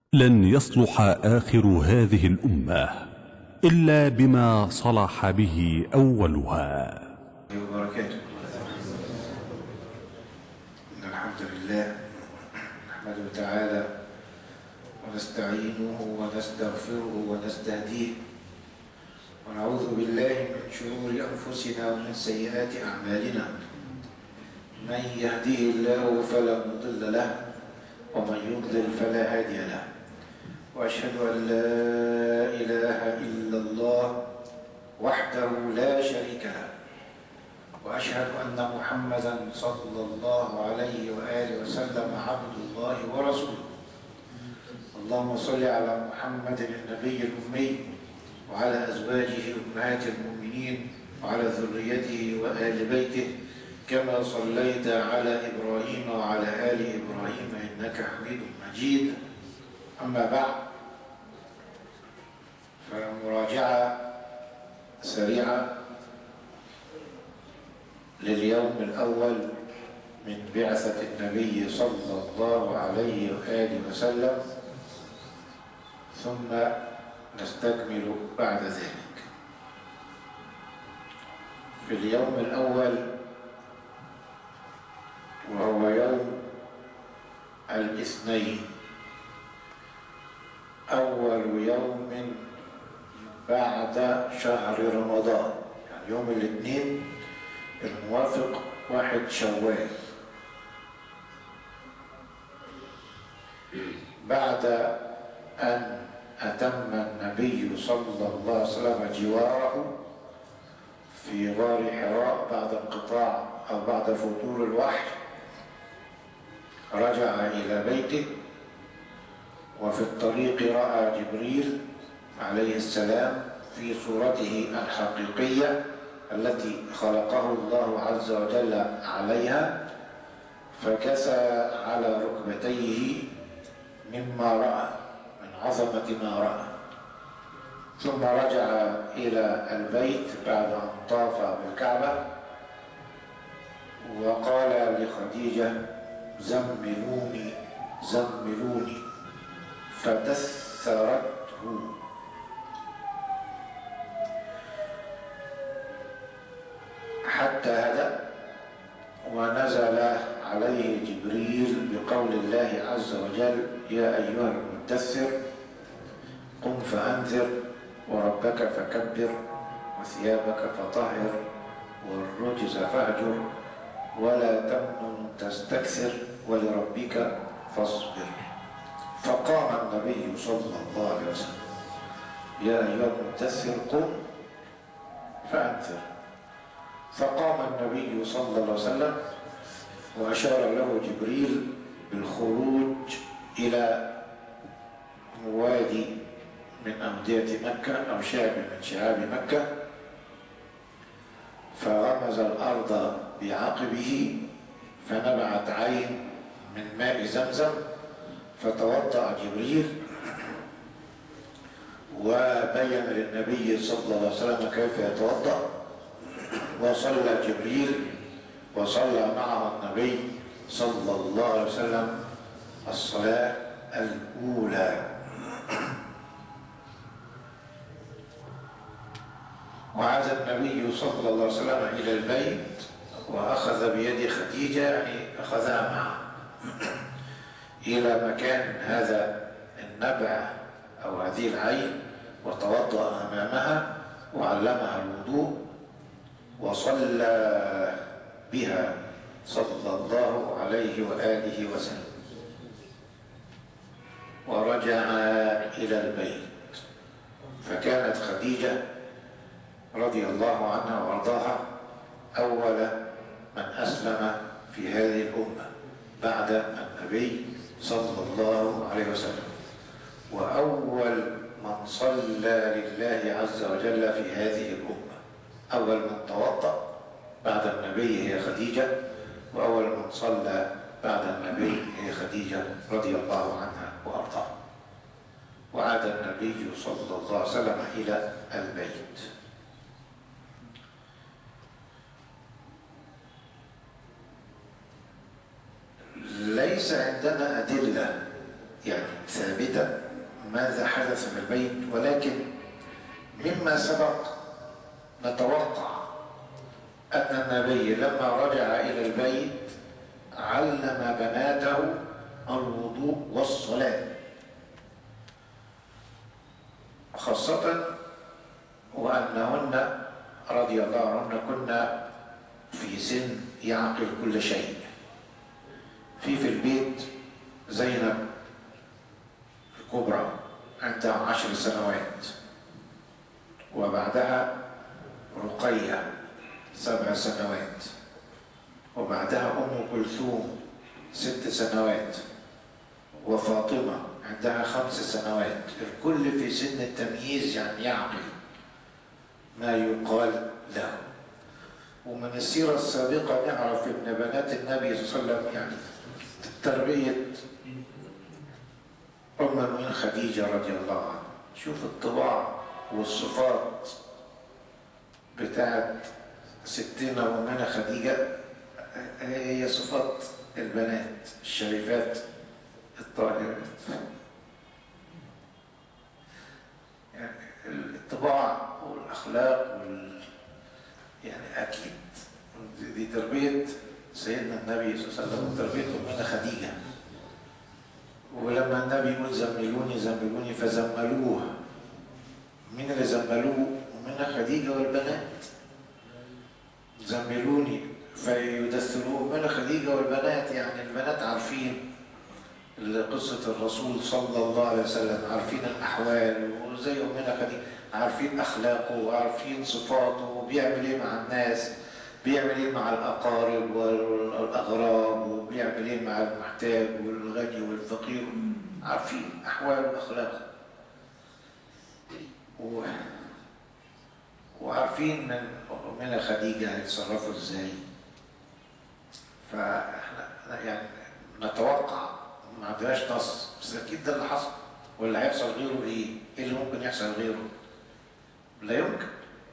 لن يصلح آخر هذه الأمة إلا بما صلح به أولها وبركاته إن الحمد لله نحمده تعالى ونستعينه ونستغفره ونستهديه ونعوذ بالله من شرور أنفسنا ومن سيئات أعمالنا من يهديه الله فلا مضل له ومن يضلل فلا هادي له وأشهد أن لا إله إلا الله وحده لا شريك له وأشهد أن محمدا صلى الله عليه وآله وسلم عبد الله ورسوله اللهم صل على محمد النبي الأمي وعلى أزواجه أمهات المؤمنين وعلى ذريته وآل بيته كما صليت على إبراهيم وعلى آل إبراهيم إنك حميد مجيد أما بعد فمراجعة سريعة لليوم الأول من بعثة النبي صلى الله عليه وآله وسلم ثم نستكمل بعد ذلك في اليوم الأول وهو يوم الاثنين أول يوم بعد شهر رمضان يعني يوم الاثنين الموافق واحد شوال بعد أن أتم النبي صلى الله عليه وسلم جواره في غار حراء بعد انقطاع أو بعد فتور الوحي رجع إلى بيته وفي الطريق رأى جبريل عليه السلام في صورته الحقيقية التي خلقه الله عز وجل عليها فكسى على ركبتيه مما رأى من عظمة ما رأى ثم رجع إلى البيت بعد أن طاف بالكعبة وقال لخديجة زملوني زملوني فدثرته حتى هدأ ونزل عليه جبريل بقول الله عز وجل يا أيها المدثر قم فأنذر وربك فكبر وثيابك فطهر والرجز فاهجر ولا تمنن تستكثر ولربك فاصبر فقام النبي صلى الله عليه وسلم يا أيها المدثر قم فأنذر فقام النبي صلى الله عليه وسلم وأشار له جبريل بالخروج إلى وادي من أودية مكة أو شعب من شعاب مكة فغمز الأرض بعقبه فنبعت عين من ماء زمزم فتوضأ جبريل وبين للنبي صلى الله عليه وسلم كيف يتوضأ وصلى جبريل وصلى معه النبي صلى الله عليه وسلم الصلاة الأولى وعاد النبي صلى الله عليه وسلم إلى البيت وأخذ بيد خديجة يعني أخذها معه إلى مكان هذا النبع أو هذه العين وتوضأ أمامها وعلمها الوضوء وصلى بها صلى الله عليه وآله وسلم ورجع إلى البيت فكانت خديجة رضي الله عنها وارضاها أول من أسلم في هذه الأمة بعد النبي صلى الله عليه وسلم وأول من صلى لله عز وجل في هذه الأمة أول من توضأ بعد النبي هي خديجة وأول من صلى بعد النبي هي خديجة رضي الله عنها وأرضاها وعاد النبي صلى الله عليه وسلم إلى البيت ليس عندنا أدلة يعني ثابتة ماذا حدث في البيت ولكن مما سبق نتوقع أن النبي لما رجع إلى البيت علم بناته الوضوء والصلاة خاصة وأنهن رضي الله عنهن كنا في سن يعقل كل شيء في في البيت زينب الكبرى عندها عشر سنوات وبعدها رقية سبع سنوات وبعدها أم كلثوم ست سنوات وفاطمة عندها خمس سنوات الكل في سن التمييز يعني يعقل ما يقال له ومن السيرة السابقة نعرف أن بنات النبي صلى الله عليه وسلم يعني تربية أم المؤمنين خديجة رضي الله عنها شوف الطباع والصفات بتاعت ستنا وأمنا خديجة هي صفات البنات الشريفات الطاهرات يعني الطباع والأخلاق وال يعني أكيد دي تربية سيدنا النبي صلى الله عليه وسلم وتربية أمنا خديجة ولما النبي يقول زملوني زملوني فزملوه مين اللي زملوه؟ أمنا خديجة والبنات زملوني فيدثروه أمنا خديجة والبنات يعني البنات عارفين قصة الرسول صلى الله عليه وسلم عارفين الأحوال وزي أمنا خديجة عارفين أخلاقه وعارفين صفاته وبيعمل إيه مع الناس بيعمل إيه مع الأقارب والأغراب وبيعمل إيه مع المحتاج والغني والفقير عارفين أحواله وأخلاقه و... وعارفين من أمنا خديجة هيتصرفوا إزاي فإحنا يعني نتوقع ما عندناش نص بس أكيد ده اللي حصل واللي هيحصل غيره إيه؟ إيه اللي ممكن يحصل غيره؟ لا يمكن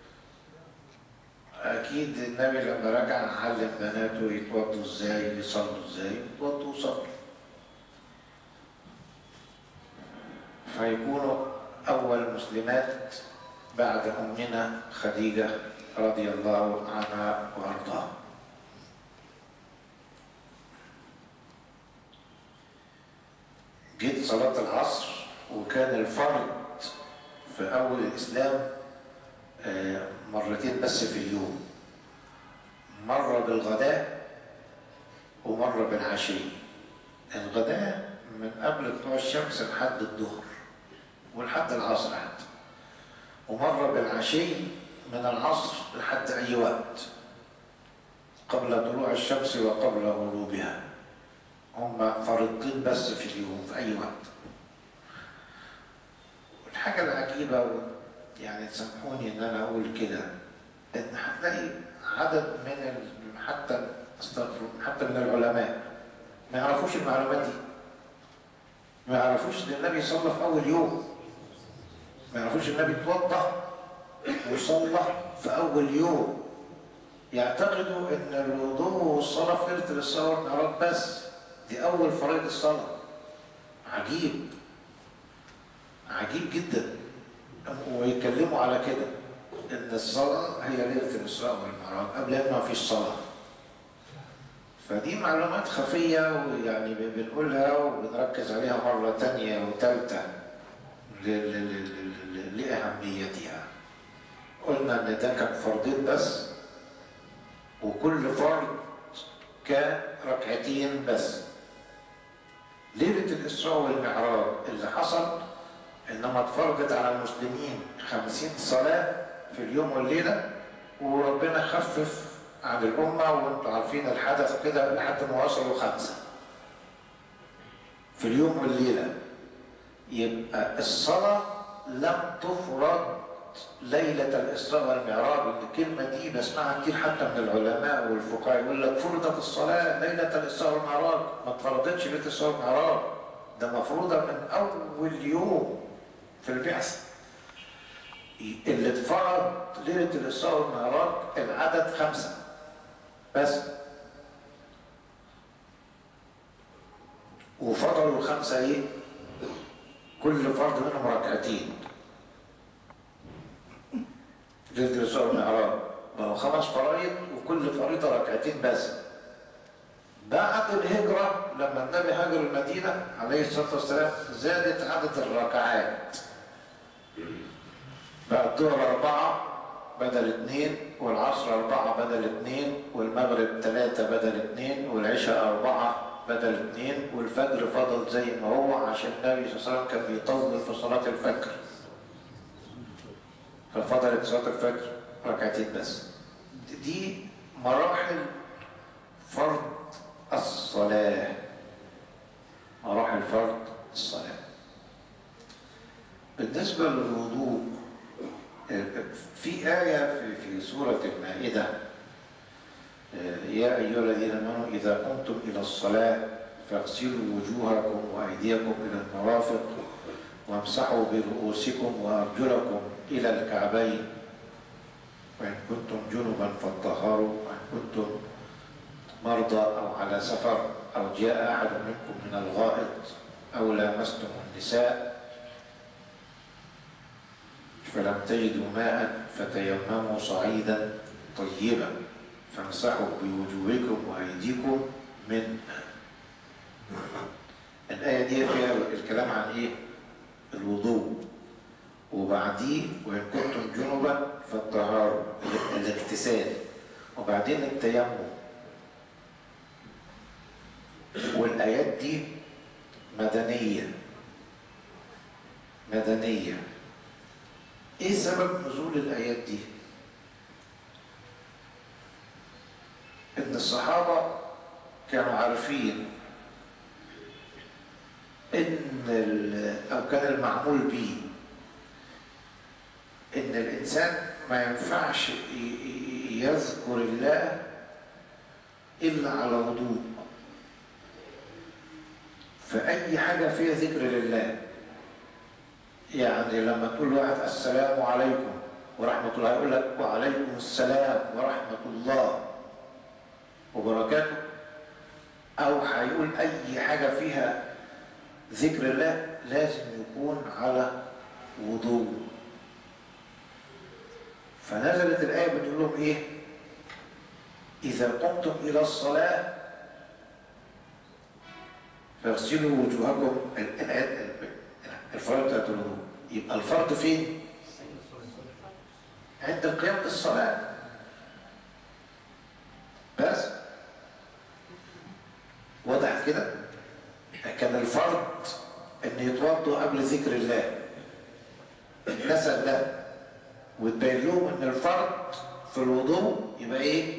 أكيد النبي لما رجع علم بناته يتوضوا إزاي يصلوا إزاي يتوضوا وصلوا فيكونوا أول مسلمات بعد أمنا خديجة رضي الله عنها وأرضاها جيت صلاة العصر وكان الفرض في أول الإسلام مرتين بس في اليوم مرة بالغداء ومرة بالعشي الغداء من قبل طلوع الشمس لحد الظهر ولحد العصر حتى ومرة بالعشي من العصر لحد أي وقت قبل طلوع الشمس وقبل غروبها هم فرضين بس في اليوم في أي وقت والحاجة العجيبة يعني تسامحوني ان انا اقول كده ان هتلاقي عدد من حتى استغفر حتى من العلماء ما يعرفوش المعلومات دي ما يعرفوش ان النبي صلى في اول يوم ما يعرفوش النبي اتوضا وصلى في اول يوم يعتقدوا ان الوضوء والصلاه في ليله الاسراء والمعراج بس دي اول فريضه الصلاه عجيب عجيب جدا ويتكلموا على كده ان الصلاه هي ليله الاسراء والمعراج قبل ما فيش صلاه فدي معلومات خفيه ويعني بنقولها وبنركز عليها مره تانية وثالثه لاهميتها قلنا ان ده كان فرضين بس وكل فرض كان ركعتين بس ليله الاسراء والمعراج اللي حصل انما اتفرضت على المسلمين خمسين صلاة في اليوم والليلة وربنا خفف عن الأمة وانتم عارفين الحدث كده لحد ما وصلوا خمسة في اليوم والليلة يبقى الصلاة لم تفرض ليلة الإسراء والمعراج الكلمة دي بسمعها كتير حتى من العلماء والفقهاء يقول لك فرضت الصلاة ليلة الإسراء والمعراج ما اتفرضتش ليلة الإسراء والمعراج ده مفروضة من أول يوم في البعثة اللي اتفرض ليلة الإسراء والمعراج العدد خمسة بس وفضلوا الخمسة إيه؟ كل فرض منهم ركعتين ليلة الإسراء والمعراج بقوا خمس فرائض وكل فريضة ركعتين بس بعد الهجرة لما النبي هاجر المدينة عليه الصلاة والسلام زادت عدد الركعات بقى الظهر أربعة بدل اثنين والعصر أربعة بدل اثنين والمغرب ثلاثة بدل اثنين والعشاء أربعة بدل اثنين والفجر فضل زي ما هو عشان النبي صلى الله عليه وسلم كان بيطول في صلاة الفجر ففضلت صلاة الفجر ركعتين بس دي مراحل فرض الصلاة مراحل فرض الصلاة بالنسبة للوضوء في آية في في سورة المائدة يا أيها الذين آمنوا إذا قمتم إلى الصلاة فاغسلوا وجوهكم وأيديكم إلى المرافق وامسحوا برؤوسكم وأرجلكم إلى الكعبين وإن كنتم جنبا فاطهروا وإن كنتم مرضى أو على سفر أو جاء أحد منكم من الغائط أو لامستم النساء فلم تجدوا ماء فتيمموا صعيدا طيبا فامسحوا بوجوهكم وأيديكم من الآية دي فيها الكلام عن إيه؟ الوضوء وبعديه وإن كنتم جنبا فالطهارة الاغتسال وبعدين التيمم والآيات دي مدنية مدنية إيه سبب نزول الآيات دي؟ إن الصحابة كانوا عارفين إن أو كان المعمول به إن الإنسان ما ينفعش يذكر الله إلا على وضوء فأي حاجة فيها ذكر لله يعني لما تقول واحد السلام عليكم ورحمة الله يقول لك وعليكم السلام ورحمة الله وبركاته أو هيقول أي حاجة فيها ذكر الله لازم يكون على وضوء فنزلت الآية بتقول لهم إيه؟ إذا قمتم إلى الصلاة فاغسلوا وجوهكم الآيات الفرض بتاعت الوضوء يبقى الفرض فين؟ عند القيام للصلاة بس وضحت كده؟ كان الفرض ان يتوضوا قبل ذكر الله نسأل ده وتبين لهم ان الفرض في الوضوء يبقى ايه؟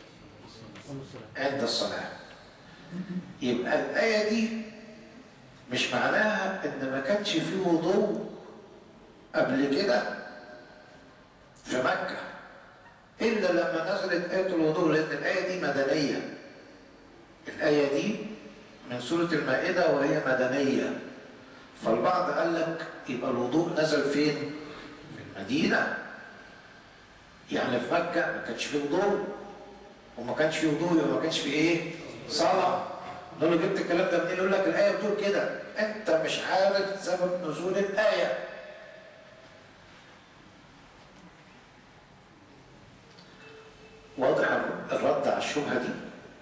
عند الصلاة يبقى الآية دي مش معناها ان ما كانش في وضوء قبل كده في مكة إلا لما نزلت آية الوضوء لأن الآية دي مدنية الآية دي من سورة المائدة وهي مدنية فالبعض قال لك يبقى الوضوء نزل فين؟ في المدينة يعني في مكة ما كانش في وضوء وما كانش في وضوء يبقى ما كانش في ايه؟ صلاة نقول له جبت الكلام ده منين؟ يقول لك الآية بتقول كده أنت مش عارف سبب نزول الآية واضح الرد على الشبهة دي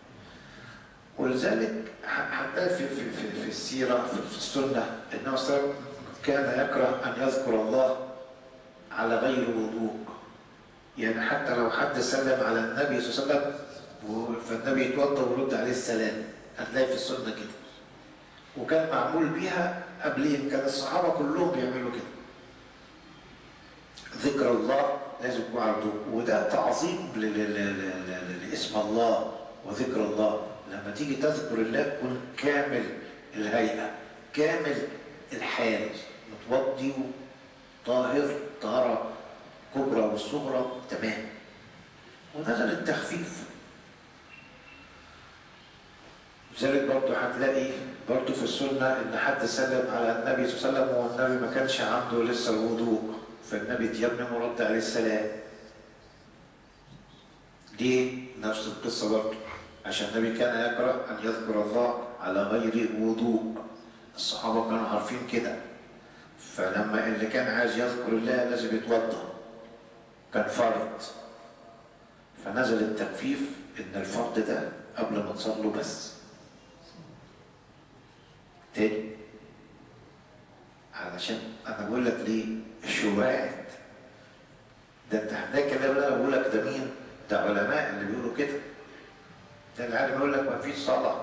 ولذلك حتى في في في, في السيرة في, في السنة النبي صلى الله عليه وسلم كان يكره أن يذكر الله على غير وضوء يعني حتى لو حد سلم على النبي صلى الله عليه وسلم فالنبي يتوضا ويرد عليه السلام هتلاقي في السنة كده وكان معمول بيها قبلين كان الصحابة كلهم بيعملوا كده ذكر الله لازم يكون على وضوء وده تعظيم لاسم الله وذكر الله لما تيجي تذكر الله تكون كامل الهيئة كامل الحال متوضي طاهر طهارة كبرى والصغرى تمام ونزل التخفيف لذلك برضه هتلاقي برضه في السنة إن حد سلم على النبي صلى الله عليه وسلم والنبي ما كانش عنده لسه الوضوء فالنبي تيمم ورد عليه السلام دي نفس القصة برضه عشان النبي كان يكره أن يذكر الله على غير وضوء الصحابة كانوا عارفين كده فلما اللي كان عايز يذكر الله لازم يتوضا كان فرض فنزل التخفيف ان الفرض ده قبل ما تصلوا بس تاني علشان انا بقول لك ليه الشبهات ده انت ده الكلام اللي انا بقول لك ده مين؟ ده علماء اللي بيقولوا كده ده العالم يقول لك ما فيش صلاه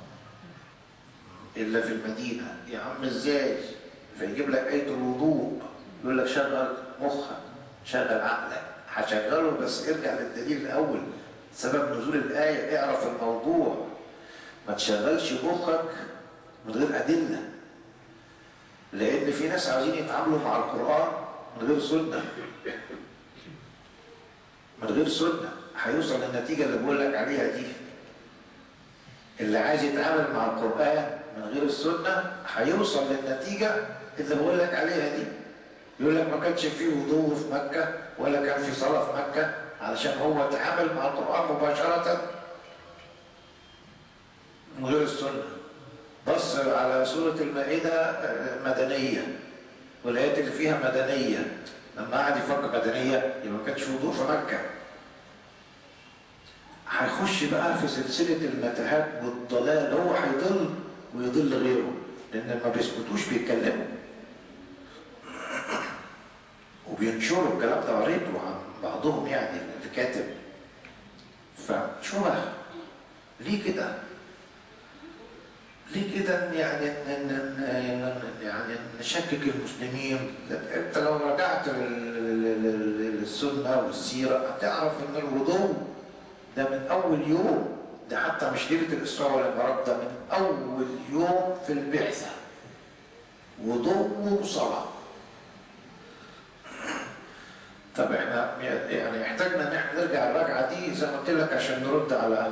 الا في المدينه يا عم ازاي؟ فيجيب لك ايه الوضوء يقول لك شغل مخك شغل عقلك هشغله بس ارجع للدليل الاول سبب نزول الايه اعرف الموضوع ما تشغلش مخك من غير ادله لان في ناس عايزين يتعاملوا مع القران من غير سنه من غير سنه هيوصل للنتيجه اللي بقول لك عليها دي اللي عايز يتعامل مع القران من غير السنه هيوصل للنتيجه اللي بقول لك عليها دي يقول لك ما كانش في وضوء في مكه ولا كان في صلاه في مكه علشان هو تعامل مع القران مباشره من غير السنه بص على سورة المائدة مدنية والآيات اللي فيها مدنية لما قعد يفكر مدنية يبقى ما كانش وضوء في مكة هيخش بقى في سلسلة المتاهات والضلال هو هيضل ويضل غيره لأن ما بيسكتوش بيتكلموا وبينشروا الكلام ده قريته عن بعضهم يعني اللي كاتب فشبه ليه كده؟ ليه كده يعني يعني نشكك المسلمين انت لو رجعت للسنه والسيره هتعرف ان الوضوء ده من اول يوم ده حتى مش ليله الاسراء والمعراج ده من اول يوم في البعثه وضوء وصلاه طب احنا يعني احتاجنا ان احنا نرجع الرجعه دي زي ما قلت لك عشان نرد على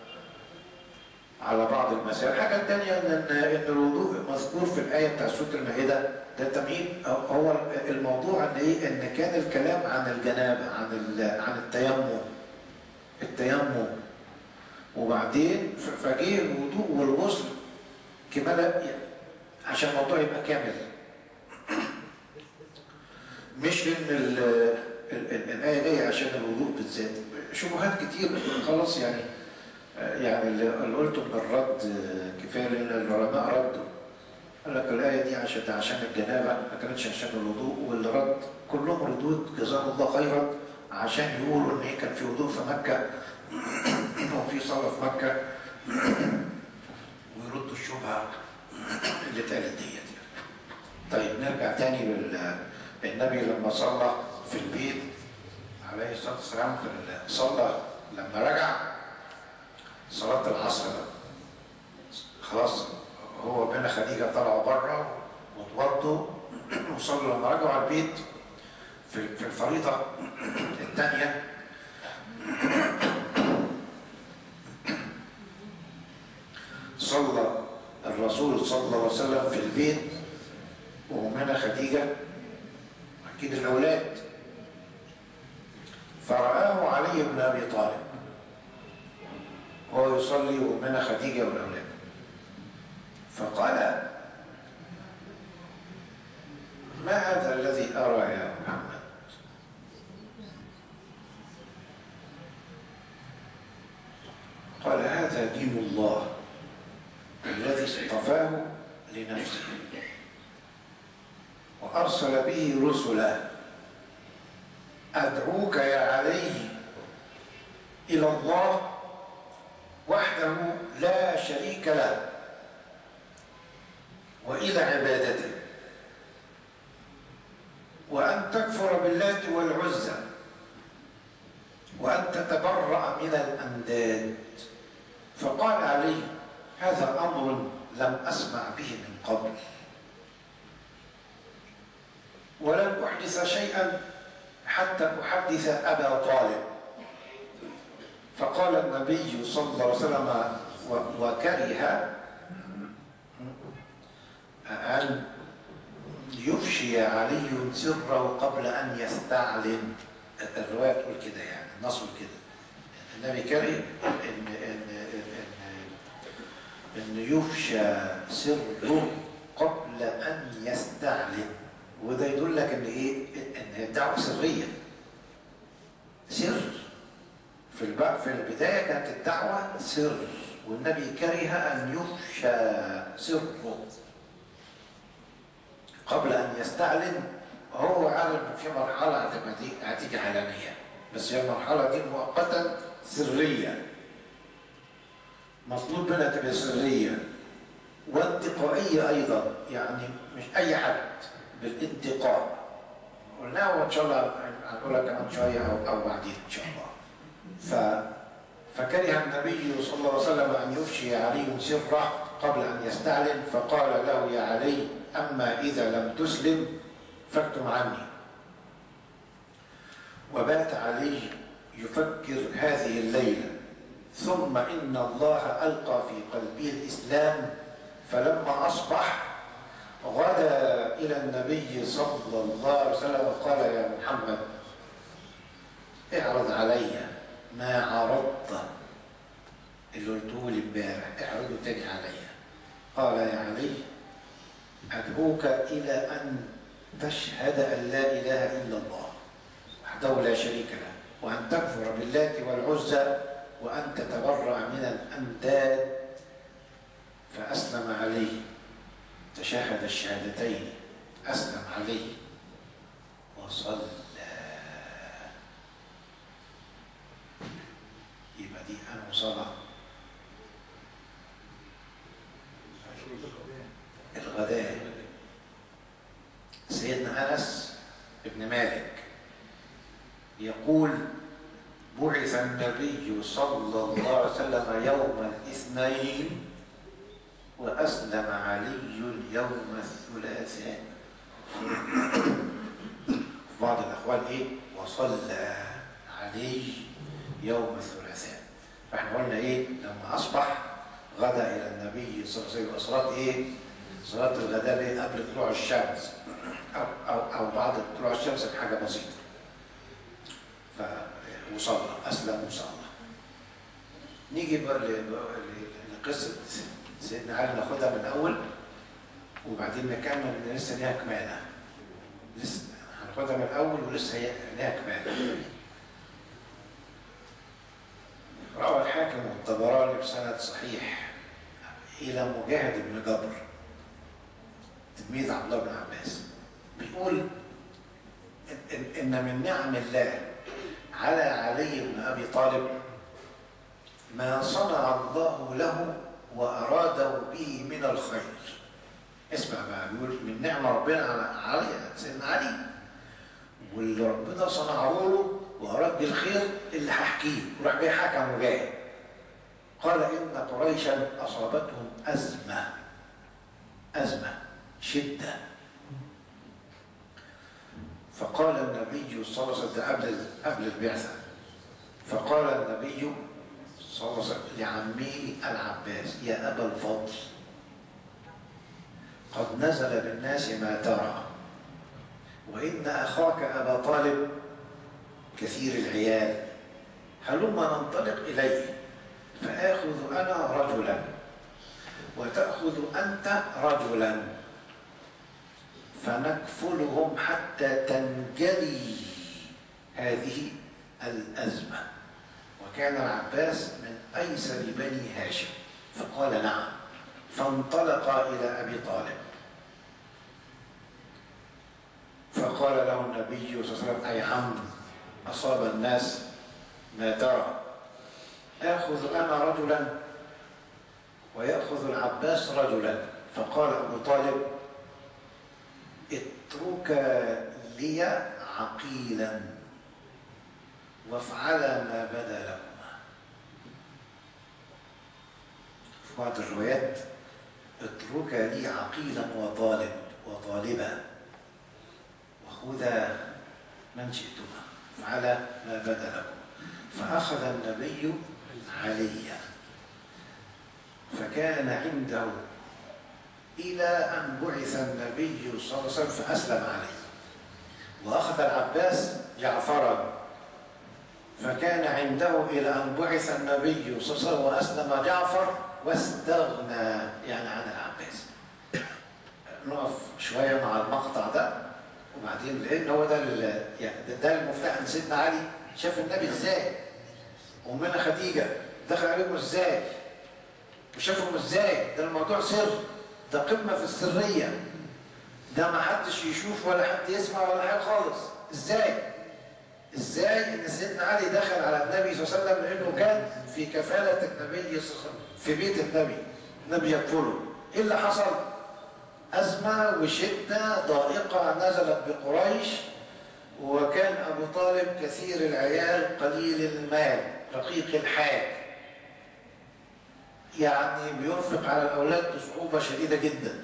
على بعض المسائل الحاجة الثانية إن إن الوضوء مذكور في الآية بتاع سورة المائدة ده تمهيد هو الموضوع إن إيه؟ إن كان الكلام عن الجنابة عن عن التيمم التيمم وبعدين فجه الوضوء والغسل كمالة عشان الموضوع يبقى كامل مش إن ال ال الآية جاية عشان الوضوء بالذات شبهات كتير خلاص يعني يعني اللي قلته من الرد كفايه لان العلماء ردوا قال لك الايه دي عشان عشان الجنابه ما كانتش عشان الوضوء واللي رد كلهم ردود جزاهم الله خيرا عشان يقولوا ان هي كان في وضوء في مكه وفي صلاه في مكه ويردوا الشبهه اللي اتقالت ديت طيب نرجع تاني للنبي لما صلى في البيت عليه الصلاه والسلام في صلى لما رجع صلاة العصر خلاص هو بين خديجة طلعوا بره وتوضوا وصلوا لما رجعوا على البيت في في الفريضة الثانية صلى الرسول صلى الله عليه وسلم في البيت وهنا خديجة أكيد الأولاد فرآه علي بن أبي طالب وهو يصلي ومنها خديجة والأولاد فقال ما هذا الذي أرى يا محمد قال هذا دين الله الذي اصطفاه لنفسه وأرسل به رسلا أدعوك يا علي إلى الله وحده لا شريك له والى عبادته وان تكفر باللات والعزى وان تتبرا من الانداد فقال علي هذا امر لم اسمع به من قبل ولن احدث شيئا حتى احدث ابا طالب فقال النبي صلى الله عليه وسلم وكره أن يفشي علي سره قبل أن يستعلن الرواية تقول كده يعني النص كده النبي كره إن إن إن إن يفشى سره قبل أن يستعلن وده يدل لك ان ايه ان الدعوه سريه سر في الب... في البدايه كانت الدعوه سر والنبي كره ان يفشى سره قبل ان يستعلن هو عارف في مرحله هتبقى هتيجي علانيه بس هي المرحله دي مؤقتا سريه مطلوب منها تبقى سريه وانتقائيه ايضا يعني مش اي حد بالانتقاء قلناه وان شاء الله هنقولها كمان شويه او او بعدين ان شاء الله ف فكره النبي صلى الله عليه وسلم ان يفشي علي سره قبل ان يستعلن فقال له يا علي اما اذا لم تسلم فاكتم عني وبات علي يفكر هذه الليله ثم ان الله القى في قلبه الاسلام فلما اصبح غدا الى النبي صلى الله عليه وسلم وقال يا محمد اعرض علي ما عرضت اللي قلته لي امبارح اعرضه تاني علي قال يا علي ادعوك الى ان تشهد ان لا اله الا الله وحده لا شريك له وان تكفر باللات والعزى وان تتبرأ من الانداد فاسلم عليه تشهد الشهادتين اسلم عليه وصلى يبقى دي أنا صلاة الغداء سيدنا أنس بن مالك يقول بعث النبي صلى الله عليه وسلم يوم الاثنين وأسلم علي يوم الثلاثاء في بعض الأقوال إيه وصلى علي يوم الثلاثاء فاحنا قلنا ايه لما اصبح غدا الى النبي صلى الله عليه وسلم صلاه ايه؟ صلاه الغداء ايه قبل طلوع الشمس او او او بعد طلوع الشمس بحاجه بسيطه ف وصلى اسلم وصلى نيجي بقى لقصه سيدنا علي ناخدها من الاول وبعدين نكمل لسه ليها كماله لسه هناخدها من الاول ولسه ليها كماله روى الحاكم والطبراني بسند صحيح الى مجاهد بن جبر تلميذ عبد الله بن عباس بيقول إن, ان من نعم الله على علي بن ابي طالب ما صنع الله له واراده به من الخير اسمع بقى بيقول من نعمه ربنا على علي سيدنا علي واللي ربنا صنعه له وأراد بالخير اللي هحكيه وراح جاي حكى مجاهد قال إن قريشا أصابتهم أزمة أزمة شدة فقال النبي صلى الله عليه وسلم قبل قبل البعثة فقال النبي صلى الله عليه وسلم لعمه العباس يا أبا الفضل قد نزل بالناس ما ترى وإن أخاك أبا طالب كثير العيال هلما ننطلق إليه فآخذ أنا رجلا وتأخذ أنت رجلا فنكفلهم حتى تنجلي هذه الأزمة وكان العباس من أيسر بني هاشم فقال نعم فانطلقا إلى أبي طالب فقال له النبي صلى الله عليه وسلم أي عم أصاب الناس ما ترى آخذ أنا رجلا ويأخذ العباس رجلا فقال أبو طالب اترك لي عقيلا وافعلا ما بدا لهما في بعض الروايات اترك لي عقيلا وطالب وطالبا وخذا من شئتما على ما بدا لكم فأخذ النبي عليا فكان عنده إلى أن بعث النبي صلى الله عليه وسلم فأسلم عليه وأخذ العباس جعفرا فكان عنده إلى أن بعث النبي صلى الله عليه وسلم وأسلم جعفر واستغنى يعني عن العباس نقف شوية مع المقطع ده لان هو ده ال- يعني ده, ده المفتاح ان سيدنا علي شاف النبي ازاي وامنا خديجه دخل عليهم ازاي وشافهم ازاي ده الموضوع سر ده قمه في السريه ده ما حدش يشوف ولا حد يسمع ولا حاجه خالص ازاي ازاي ان سيدنا علي دخل على النبي صلى الله عليه وسلم لانه كان في كفاله النبي صلى الله عليه وسلم في بيت النبي النبي يكفله ايه اللي حصل ازمه وشده ضائقه نزلت بقريش وكان ابو طالب كثير العيال قليل المال رقيق الحال يعني بينفق على الاولاد بصعوبه شديده جدا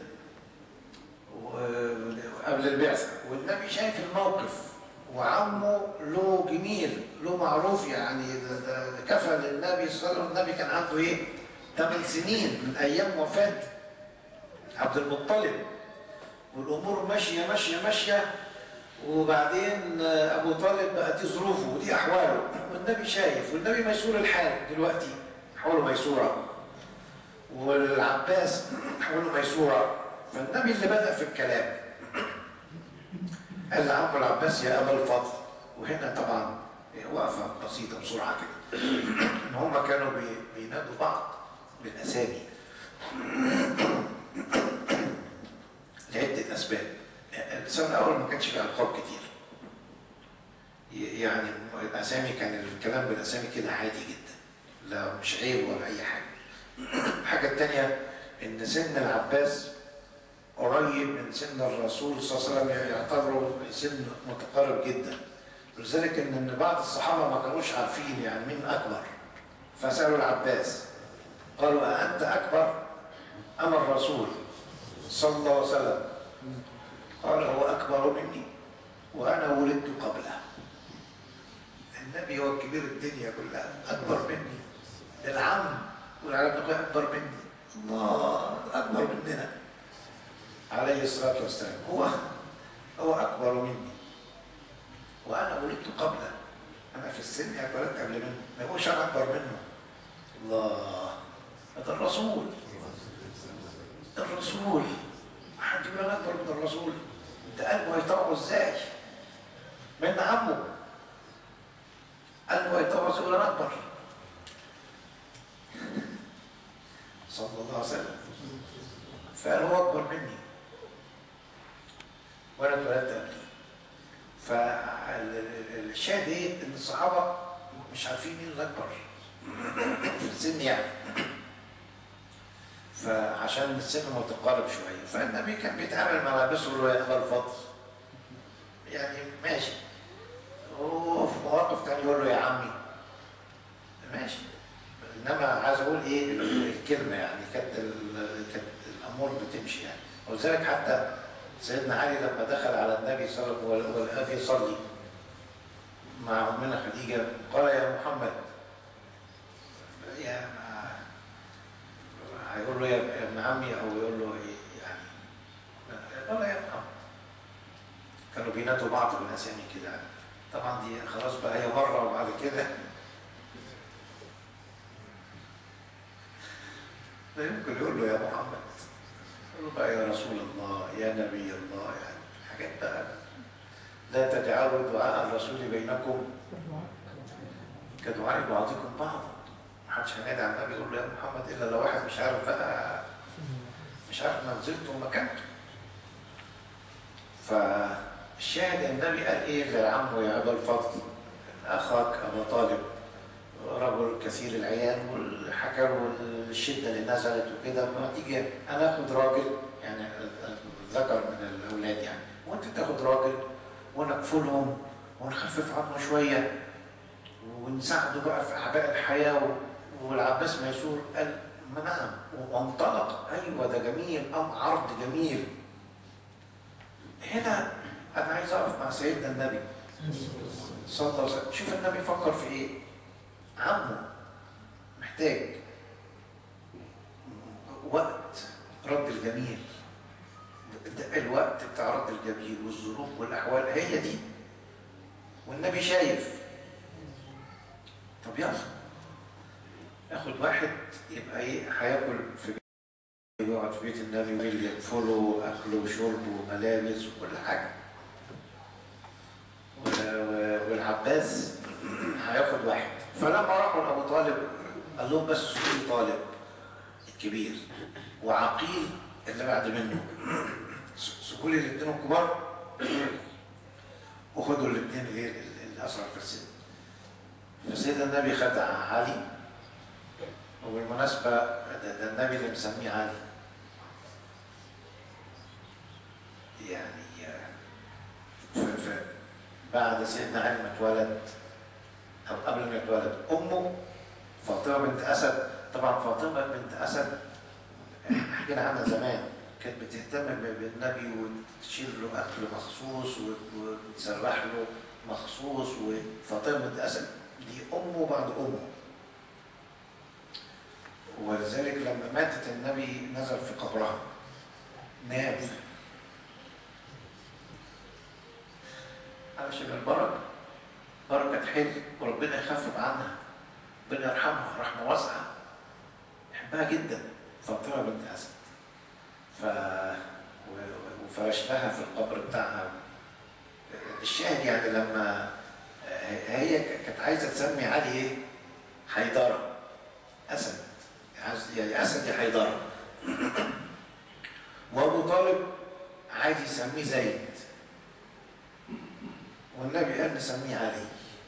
قبل البعثة والنبي شايف الموقف وعمه له جميل له معروف يعني ده, ده ده كفى للنبي صلى الله عليه وسلم النبي كان عنده ايه؟ 8 سنين من ايام وفاة عبد المطلب والامور ماشيه ماشيه ماشيه وبعدين ابو طالب بقى دي ظروفه ودي احواله والنبي شايف والنبي ميسور الحال دلوقتي حوله ميسوره والعباس حوله ميسوره فالنبي اللي بدأ في الكلام قال لعمه العباس يا أبا الفضل وهنا طبعا وقفة بسيطة بسرعة كده إن هما كانوا بي- بينادوا بعض بالأسامي لعدة أسباب السنة الأول ما كانش فيه ألقاب كتير ي- يعني الأسامي كان الكلام بالأسامي كده عادي جدا لا مش عيب ولا أي حاجة الحاجة التانية إن سن العباس قريب من سن الرسول صلى الله عليه وسلم يعتبروا سن متقارب جدا لذلك ان إن بعض الصحابه ما كانوش عارفين يعني مين اكبر فسالوا العباس قالوا أأنت أكبر أم الرسول صلى الله عليه وسلم قال هو أكبر مني وأنا ولدت قبله النبي هو كبير الدنيا كلها أكبر مني ده العم والعرب يقول أكبر مني الله أكبر مننا عليه الصلاة والسلام هو هو أكبر مني وأنا ولدت قبله أنا في السن اتولدت قبل منه ما يقولش أنا أكبر منه الله هذا الرسول الرسول حد يقول أنا أكبر من الرسول ده قلبه هيطوعه إزاي من عمه قلبه هيطوعه إزاي يقول أنا أكبر صلى الله عليه وسلم فقال هو أكبر مني وأنا اتولدت قبليه فالشاهد ايه ان الصحابه مش عارفين مين الاكبر في السن يعني فعشان السن متقارب شويه فالنبي كان بيتعامل مع لابسه يقول له يا ابا الفضل يعني ماشي وفي مواقف تانية يقول له يا عمي ماشي انما عايز اقول ايه الكلمه يعني كانت ال- كانت الامور بتمشي يعني ولذلك حتى سيدنا علي لما دخل على النبي صلى الله عليه وسلم والأب يصلي مع أمنا خديجة قال يا محمد يا ما هيقول له يا يا ابن عمي أو يقول له إيه يعني قال يا محمد كانوا بينادوا بعض بالأسامي كده طبعا دي خلاص بقى هي مرة وبعد كده لا يمكن يقول له يا محمد يقول له بقى يا رسول الله يا نبي الله يعني حاجات بقى لا تجعلوا دعاء الرسول بينكم كدعاء بعضكم بعض ما حدش هينادي على النبي يقول له يا محمد الا لو واحد مش عارف بقى مش عارف منزلته ومكانته فالشاهد النبي قال ايه لعمه يا ابا الفضل اخاك ابا طالب رجل كثير العيال والحكى له الشده اللي نزلت وكده ما تيجي انا اخد راجل يعني ذكر من الاولاد يعني وانت تاخد راجل ونكفلهم ونخفف عنه شويه ونساعده بقى في اعباء الحياه و- والعباس ميسور قال ما نعم وانطلق ايوه ده جميل ام عرض جميل هنا انا عايز اقف مع سيدنا النبي صلى الله عليه وسلم شوف النبي فكر في ايه عمه محتاج وقت رد الجميل ده الوقت بتاع رد الجميل والظروف والاحوال هي دي والنبي شايف طب يلا ياخد واحد يبقى ايه هياكل في بيت يقعد في بيت النبي واللي يكفله اكله وشربه وملابس وكل حاجه و- والعباس هياخد واحد فلما راحوا لابو طالب قال لهم بس سيبوا طالب الكبير وعقيل اللي بعد منه سيبوا لي الاثنين الكبار وخدوا الاثنين ايه اللي اصغر في السن فسيدنا النبي خد علي وبالمناسبة ده, ده النبي اللي مسميه علي يعني ف- ف- بعد سيدنا علي ما اتولد او قبل ما يتولد امه فاطمه بنت اسد طبعا فاطمه بنت اسد احنا حكينا عنها زمان كانت بتهتم ب- بالنبي وتشيل له اكل مخصوص وت- وتسرح له مخصوص وفاطمه بنت اسد دي امه بعد امه ولذلك لما ماتت النبي نزل في قبرها نام علشان البركه بركه حلم وربنا يخفف عنها ربنا يرحمها رحمه واسعه يحبها جدا فاطمه بنت اسد ف و- وفرش لها في القبر بتاعها الشاهد يعني لما هي كانت عايزه تسمي علي ايه؟ حيدره اسد عايز- يعني اسد يا حيدره وابو طالب عايز يسميه زيد والنبي قال نسميه علي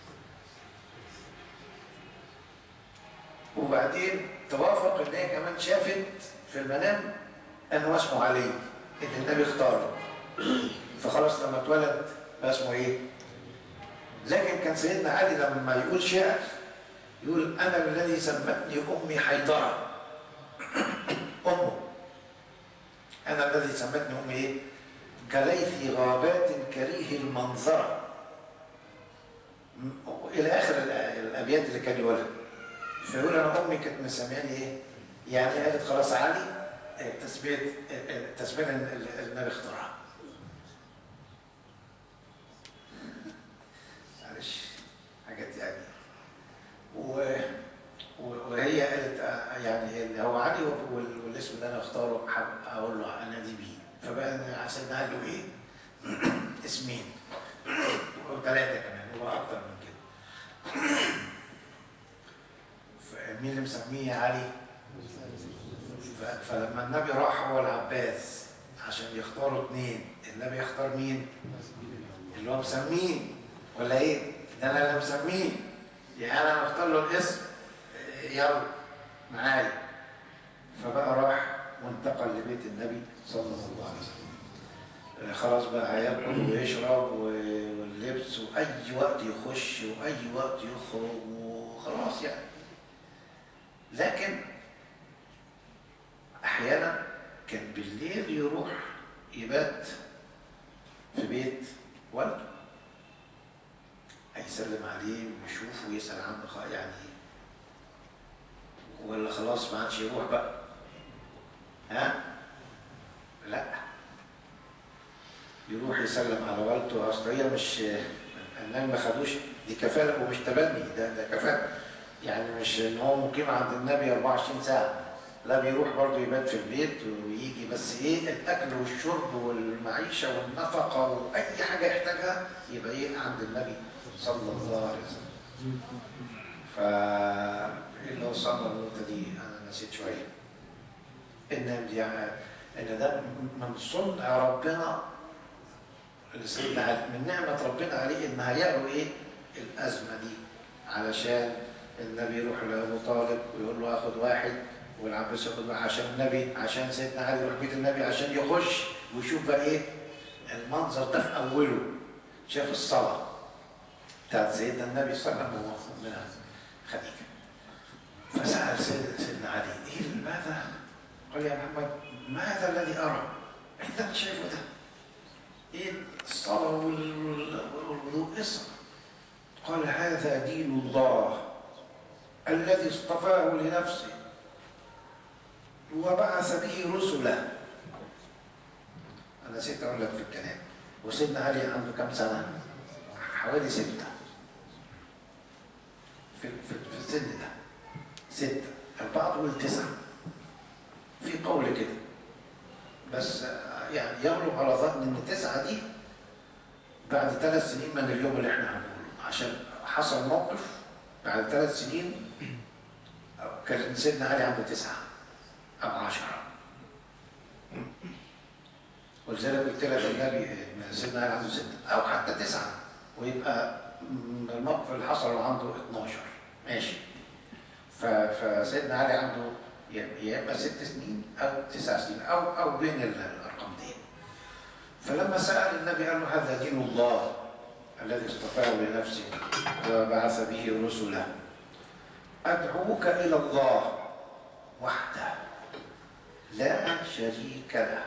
وبعدين توافق ان هي كمان شافت في المنام انه اسمه علي ان النبي اختاره فخلاص لما اتولد بقى اسمه ايه؟ لكن كان سيدنا علي لما يقول شعر يقول انا الذي سمتني امي حيدره امه انا الذي سمتني امي ايه؟ كليث غابات كريه المنظره م- الى اخر الأ- الابيات اللي كان يقولها فيقول انا امي كانت مسمياني ايه؟ يعني قالت خلاص علي آه، تسميه آه، آه، تسميه ال- ال- النبي اختارها معلش حاجات يعني و... و- وهي قالت آه، يعني اللي هو علي وال- والاسم اللي انا اختاره حابب اقول له انا دي بيه فبقى أنا سيدنا قال له ايه؟ اسمين وثلاثه كمان هو اكتر من كده فمين اللي مسميه علي؟ ف- فلما النبي راح هو العباس عشان يختاروا اثنين النبي يختار مين؟ اللي هو مسميه ولا ايه؟ ده انا اللي مسميه يعني انا مختار له الاسم إيه، يلا معايا فبقى راح وانتقل لبيت النبي صلى الله عليه وسلم آه، خلاص بقى هياكل ويشرب و- واللبس واي وقت يخش واي وقت يخرج وخلاص يعني لكن احيانا كان بالليل يروح يبات في بيت والده هيسلم عليه ويشوفه ويسأل عنه خ- يعني ولا خلاص ما عادش يروح بقى ها لا يروح يسلم على والده اصل هي مش النبي ما خدوش دي كفاله ومش تبني ده ده كفاله يعني مش ان هو مقيم عند النبي 24 ساعه لا بيروح برضه يبات في البيت ويجي بس ايه الاكل والشرب والمعيشه والنفقه واي حاجه يحتاجها يبقى ايه عند النبي صلى الله عليه وسلم ف اللي وصلنا للنقطه دي انا نسيت شويه ان دي يعني ان ده من صنع ربنا لسيدنا علي من نعمه ربنا عليه ان هيأ له ايه الازمه دي علشان النبي يروح لابو طالب ويقول له اخد واحد والعباس ياخد واحد عشان النبي عشان سيدنا علي يروح بيت النبي عشان يخش ويشوف بقى ايه المنظر ده في اوله شاف الصلاه بتاعت سيدنا النبي صلى الله عليه وسلم وامنا خديجه فسال سيد- سيدنا علي ايه ماذا؟ قال يا محمد ماذا الذي ارى؟ ايه اللي انا شايفه ده؟ ايه الصلاه وال- وال- والوضوء اسمع قال هذا دين الله الذي اصطفاه لنفسه وبعث به رسلا انا نسيت اقول لك في الكلام وسيدنا علي عنده كم سنه حوالي سته في في, في السن ده سته البعض يقول تسعه في قول كده بس آه، يعني يغلب على ظن ان تسعه دي بعد ثلاث سنين من اليوم اللي احنا هنقوله عشان حصل موقف بعد ثلاث سنين كان سيدنا علي عنده تسعة أو عشرة ولذلك قلت لك النبي سيدنا علي عنده ستة أو حتى تسعة ويبقى م- الموقف اللي حصل عنده 12 ماشي ف- فسيدنا علي عنده يا يا اما ست سنين او تسع سنين او او بين ال- الارقام دي فلما سال النبي قال له هذا دين الله الذي اصطفاه لنفسه وبعث به رسله ادعوك الى الله وحده لا شريك له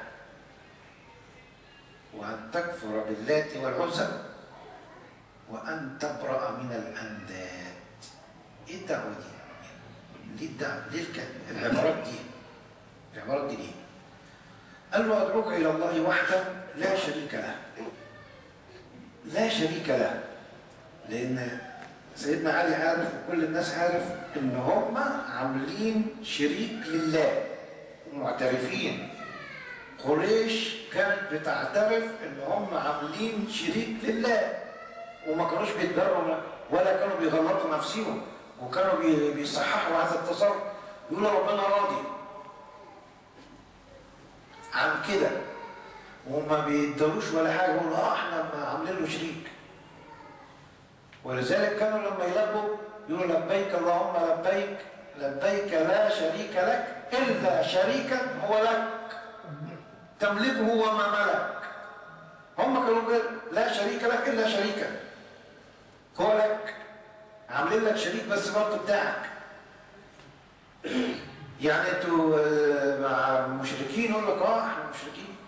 وان تكفر باللات والعزى وان تبرا من الانداد ايه الدعوه دي؟ ليه الدعوه؟ ليه الك- العبارات دي؟ العبارات دي ليه؟ قال له ادعوك الى الله وحده لا شريك له لا شريك له لان سيدنا علي عارف وكل الناس عارف ان هم عاملين شريك لله ومعترفين قريش كانت بتعترف ان هم عاملين شريك لله وما كانوش بيتبروا ولا كانوا بيغلطوا نفسهم وكانوا بي- بيصححوا هذا التصرف يقولوا ربنا راضي عن كده وما بيدروش ولا حاجه يقولوا اه احنا عاملين له شريك ولذلك كانوا لما يلبوا يقولوا لبيك اللهم لبيك لبيك لا شريك لك الا شريكا هو لك تملكه وما ملك هم كانوا كده لا شريك لك الا شريكا هو لك عاملين لك شريك بس برضه بتاعك يعني انتوا آه، مع مشركين يقول لك اه احنا مشركين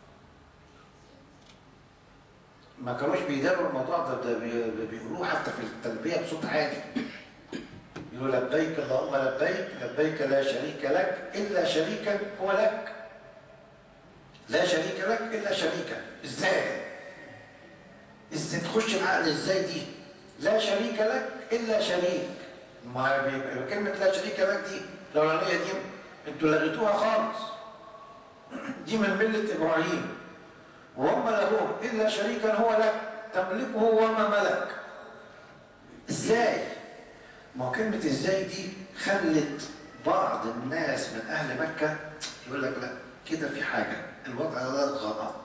ما كانوش بيداروا الموضوع ده, ده بي- بيقولوه حتى في التلبيه بصوت عالي يقولوا لبيك اللهم لبيك لبيك لا شريك لك الا شريكا هو لك لا شريك لك الا شريكا ازاي ازاي تخش العقل ازاي دي لا شريك لك الا شريك ما بي- كلمه لا شريك لك دي الاولانيه دي انتوا لغيتوها خالص دي من مله ابراهيم وهم له الا شريكا هو لك تملكه وما ملك ازاي ما هو كلمه ازاي دي خلت بعض الناس من اهل مكه يقول لك لا كده في حاجه الوضع ده غلط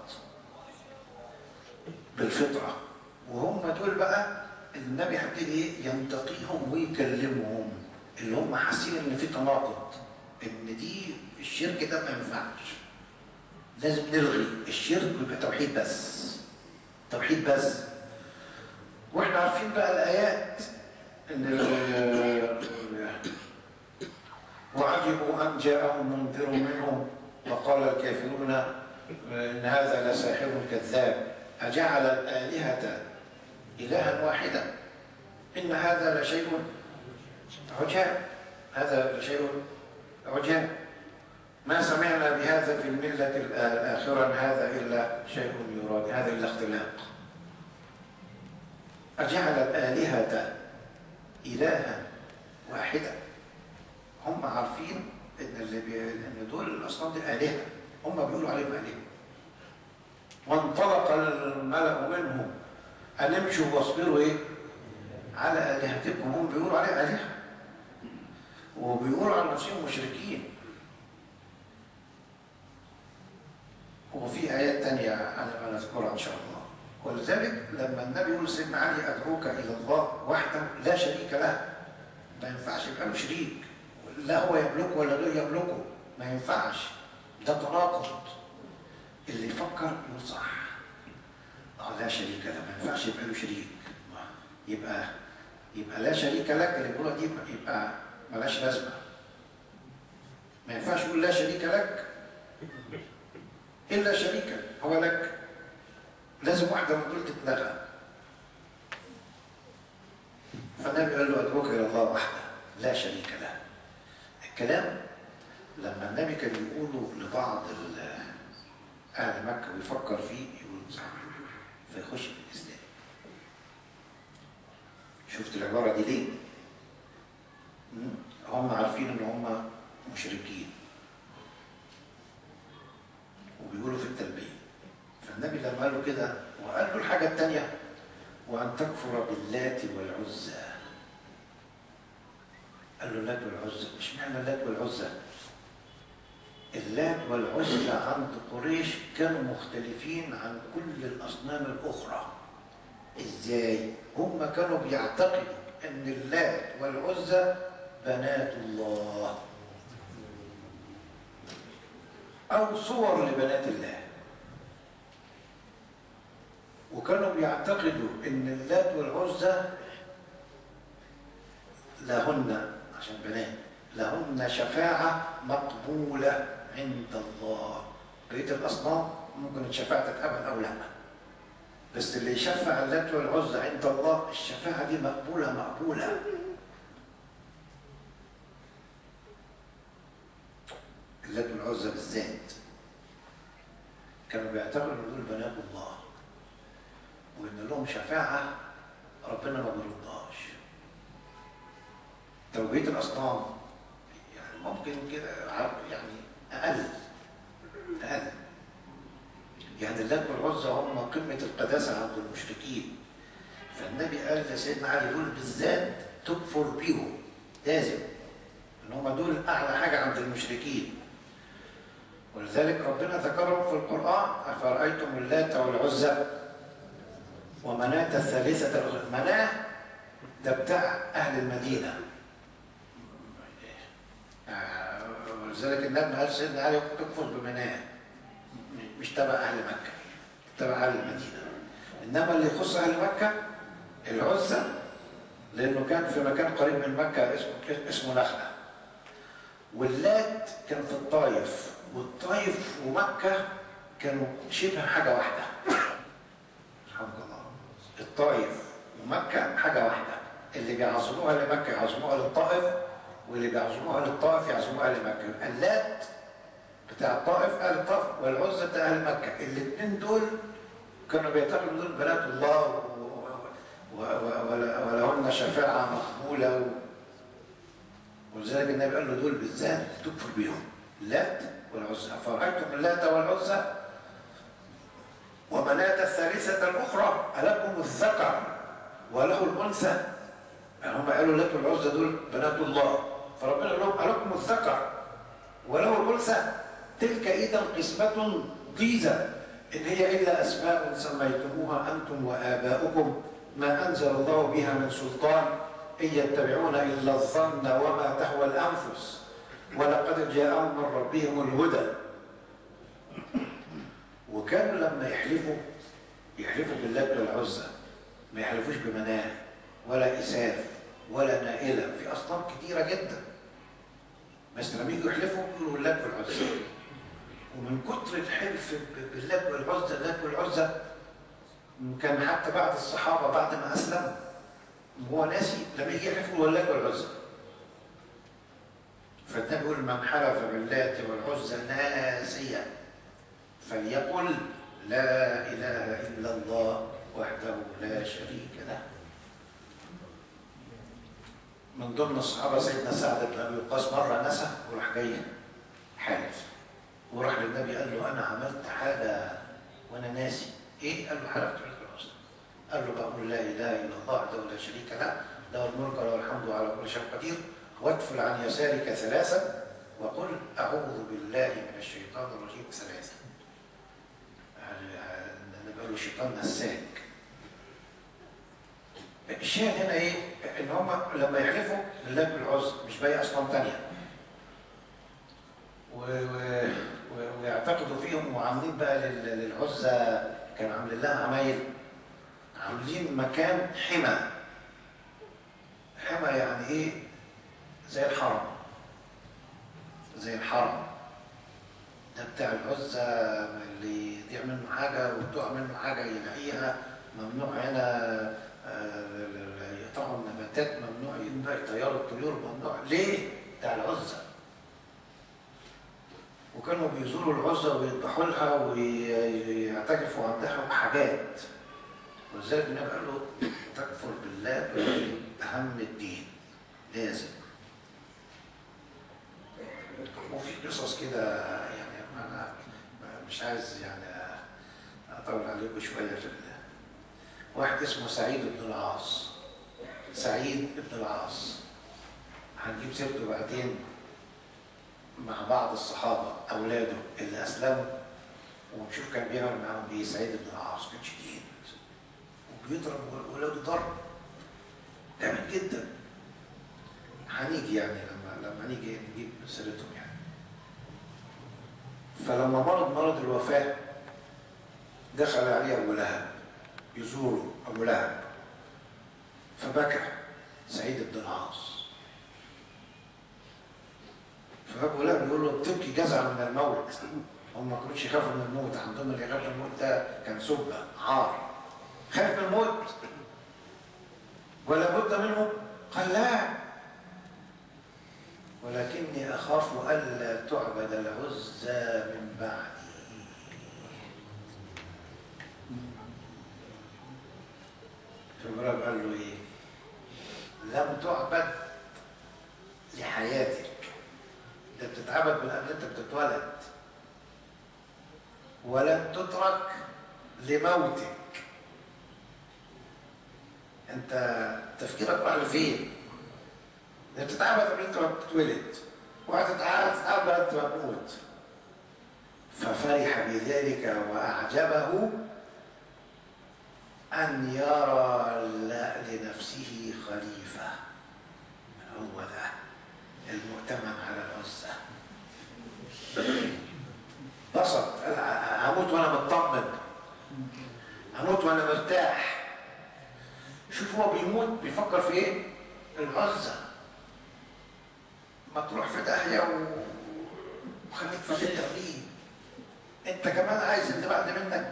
بالفطره وهم دول بقى النبي هيبتدي ايه ينتقيهم ويكلمهم اللي هم حاسين ان في تناقض ان دي الشرك ده ما ينفعش لازم نلغي الشرك ويبقى توحيد بس توحيد بس واحنا عارفين بقى الايات ان ال- وعجبوا ان جاءهم منذر منهم وقال الكافرون ان هذا لساحر كذاب اجعل الالهه الها واحدا ان هذا لشيء عجاب هذا لشيء عجاب ما سمعنا بهذا في الملة الآخرة إن هذا إلا شيء يراد هذا إلا اختلاق أجعل الآلهة إلها واحدة هم عارفين إن اللي بي... إن دول الأصنام دي آلهة هم بيقولوا عليهم آلهة وانطلق الملأ منهم أن امشوا واصبروا إيه؟ على آلهتكم هم بيقولوا عليها آلهة وبيقولوا على نفسهم مشركين وفي آيات تانية أنا نذكرها إن شاء الله ولذلك لما النبي يقول سيدنا علي أدعوك إلى الله وحده لا شريك له ما ينفعش يبقى له شريك لا هو يملكه ولا غير يملكه ما ينفعش ده تناقض اللي يفكر يقول صح اه لا شريك له ما ينفعش يبقى له شريك يبقى يبقى لا شريك لك اللي بيقولها دي يبقى ملاش لازمه ما ينفعش يقول لا شريك لك الا شريكا هو لك لازم واحده من دول تتلغى فالنبي قال له ادعوك الى الله وحده لا شريك له الكلام لما النبي كان يقوله لبعض ال- اهل مكه ويفكر فيه يقول صح فيخش في الاسلام شفت العباره دي ليه؟ مم. هم عارفين ان هم مشركين وبيقولوا في التلبيه فالنبي لما قال له كده وقال قال له الحاجة الثانية وأن تكفر باللات والعزى قال له اللات والعزى مش معنى اللات والعزى اللات والعزى عند قريش كانوا مختلفين عن كل الأصنام الأخرى إزاي؟ هم كانوا بيعتقدوا أن اللات والعزى بنات الله أو صور لبنات الله وكانوا بيعتقدوا ان اللات والعزى لهن عشان بنات لهن شفاعة مقبولة عند الله بقية الأصنام ممكن الشفاعة تتقبل أو لا بس اللي يشفع اللات والعزى عند الله الشفاعة دي مقبولة مقبولة اللات والعزى بالذات كانوا بيعتبروا ان دول بنات الله وان لهم شفاعه ربنا ما بيرضاش توجيه الاصنام يعني ممكن كده يعني اقل اقل يعني اللات والعزى هم قمه القداسه عند المشركين فالنبي قال لسيدنا علي دول بالذات تكفر بيهم لازم ان هم دول اعلى حاجه عند المشركين ولذلك ربنا ذكرهم في القرآن أفرأيتم اللات والعزى ومناة الثالثة الأخرى مناة ده بتاع أهل المدينة ولذلك النبي قال سيدنا علي تكفر بمناة مش تبع أهل مكة تبع أهل المدينة إنما اللي يخص أهل مكة العزى لأنه كان في مكان قريب من مكة اسمه اسمه نخلة واللات كان في الطايف والطائف ومكة كانوا شبه حاجة واحدة الحمد لله الطائف ومكة حاجة واحدة اللي بيعظموها لمكة يعظموها للطائف واللي بيعظموها للطائف يعظموها لمكة اللات بتاع الطائف أهل الطائف والعزة بتاع أهل مكة الاثنين دول كانوا بيعتبروا دول بنات الله ولهن شفاعة مقبولة ولذلك النبي قال له دول بالذات تكفر بيهم اللات والعزى أفرأيتم اللات والعزى ومناة الثالثة الأخرى ألكم الذكر وله الأنثى يعني هم قالوا اللات والعزى دول بنات الله فربنا قال لهم ألكم الذكر وله الأنثى تلك إذا قسمة ضيزة إن هي إلا أسماء سميتموها أنتم وآباؤكم ما أنزل الله بها من سلطان إن يتبعون إلا الظن وما تهوى الأنفس ولقد جاءهم من ربهم الهدى وكانوا لما يحلفوا يحلفوا باللات والعزى ما يحلفوش بمناه ولا إساف ولا نائلة في أصنام كتيرة جدا بس لما يجوا يحلفوا يقولوا اللات والعزى ومن كتر الحلف باللات والعزى اللات والعزى كان حتى بعد الصحابة بعد ما أسلم هو ناسي لما يجي يحلف يقول اللات والعزى فالنبي يقول من حلف باللات والعزى ناسيا فليقل لا اله الا الله وحده لا شريك له من ضمن الصحابه سيدنا سعد بن ابي وقاص مره نسى وراح جاي حالف وراح للنبي قال له انا عملت حاجه وانا ناسي ايه؟ قال له حلفت بالعزى قال له بقول لا اله الا الله وحده لا شريك له له الملك وله الحمد على كل شيء قدير وادفل عن يسارك ثلاثا وقل أعوذ بالله من الشيطان الرجيم ثلاثا نبقى له شيطان مساك الشاهد هنا ايه؟ ان هم لما يحلفوا بالله بالعز مش باقي اصنام ثانيه و... و... و... ويعتقدوا فيهم وعاملين بقى لل... للعزى كانوا عاملين لها عمايل عاملين مكان حمى حمى يعني ايه؟ زي الحرم زي الحرم ده بتاع العزة اللي يضيع منه حاجة وتقع منه حاجة يلاقيها ممنوع هنا يقطعوا النباتات ممنوع يطيروا الطيور ممنوع ليه؟ بتاع العزة وكانوا بيزوروا العزة ويذبحوا لها ويعتكفوا عندها بحاجات ولذلك النبي قال له تكفر بالله أهم الدين لازم وفي قصص كده يعني انا مش عايز يعني اطول عليكم شويه في واحد اسمه سعيد بن العاص سعيد بن العاص هنجيب سيرته بعدين مع بعض الصحابة أولاده اللي أسلموا ونشوف كان بيعمل معاهم إيه سعيد بن العاص كان شديد وبيضرب ولاده ضرب جامد جدا هنيجي يعني لما لما نيجي نجيب سيرتهم يعني فلما مرض مرض الوفاة دخل عليه أبو لهب يزوره أبو لهب فبكى سعيد بن العاص فابو لهب بيقول له بتبكي جزع من الموت هم ما كانوش يخافوا من الموت عندهم اللي يخاف من الموت ده كان سبه عار خايف من الموت ولا بد منه قال لا ولكني اخاف الا تعبد العزى من بعدي فابراهيم قال له ايه لم تعبد لحياتك ده بتتعبد من قبل انت بتتولد ولن تترك لموتك انت تفكيرك راح لفين ده بتتعبد قبل انت ما بتتولد وهتتعبد انت ما بتموت ففرح بذلك واعجبه ان يرى لنفسه خليفه هو ده المؤتمن على العزة بسط هموت وانا مطمن هموت وانا مرتاح شوف هو بيموت بيفكر في ايه العزة ما تروح في داهية وخليك في التغليب انت كمان عايز اللي بعد منك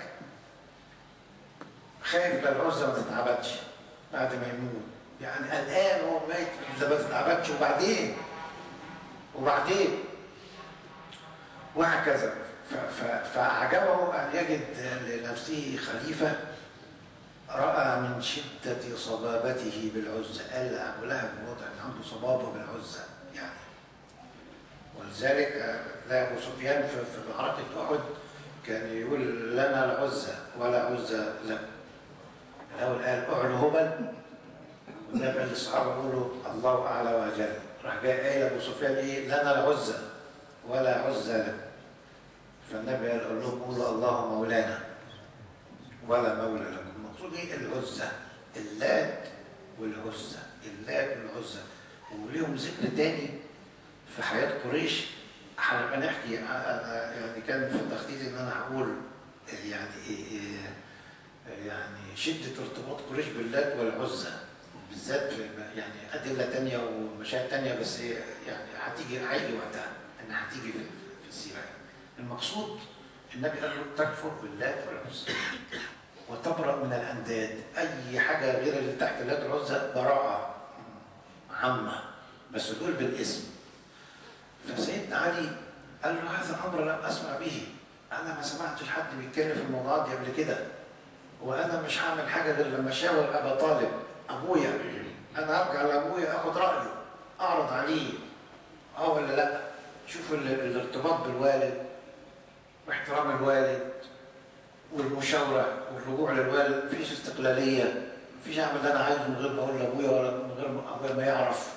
خايف لا العزة ما تتعبدش بعد ما يموت يعني قلقان هو ميت اذا ما تتعبدش وبعدين وبعدين وهكذا فأعجبه أن يجد لنفسه خليفة رأى من شدة صبابته بالعزة قال أبو لهب واضح أن عنده صبابة بالعزة يعني ولذلك لا أبو سفيان في معركة أحد كان يقول لنا العزة ولا عزة لكم الأول قال أعلى هبل والنبي للصحابة يقولوا الله أعلى وأجل راح جاي قايل ابو سفيان ايه لنا العزة ولا عزة لكم فالنبي قال لهم قولوا الله مولانا ولا مولى لكم المقصود ايه العزة اللات والعزة اللات والعزة وليهم ذكر تاني في حياة قريش هنبقى نحكي انا يعني كان في تخطيطي ان انا هقول يعني إيه يعني شدة ارتباط قريش باللات والعزة بالذات يعني ادله تانية ومشاهد تانية بس هي يعني هتيجي هيجي وقتها انها هتيجي في, في السيره المقصود النبي قال له تكفر بالله والعزى وتبرأ من الانداد اي حاجه غير اللي تحت اللات والعزى براءه عامه بس دول بالاسم فسيدنا علي قال له هذا امر لم اسمع به انا ما سمعتش حد بيتكلم في الموضوعات دي قبل كده وانا مش هعمل حاجه غير لما اشاور ابا طالب ابويا انا ارجع لابويا اخد رايه اعرض عليه اه ولا لا شوف الارتباط بالوالد واحترام الوالد والمشاوره والرجوع للوالد مفيش استقلاليه مفيش اعمل اللي انا عايزه من غير ما اقول لابويا ولا من غير ما ابويا ما يعرف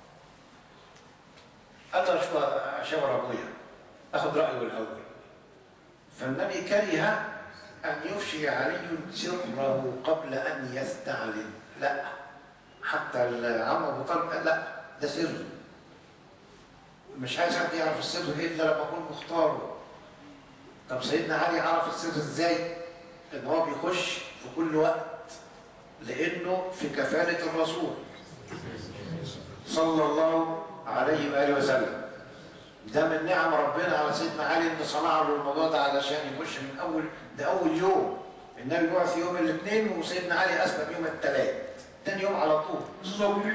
اقدر شو اشاور ابويا اخد رايه الاول فالنبي كره ان يفشي علي سره قبل ان يستعلن لا حتى العم ابو طالب قال لا ده سر مش عايز حد يعرف السر الا لما اكون مختاره طب سيدنا علي عرف السر ازاي؟ ان هو بيخش في كل وقت لانه في كفاله الرسول صلى الله عليه واله وسلم ده من نعم ربنا على سيدنا علي ان صنع له الموضوع ده علشان يخش من اول ده اول يوم النبي بعث يوم الاثنين وسيدنا علي اسلم يوم الثلاث تاني يوم على طول الصبح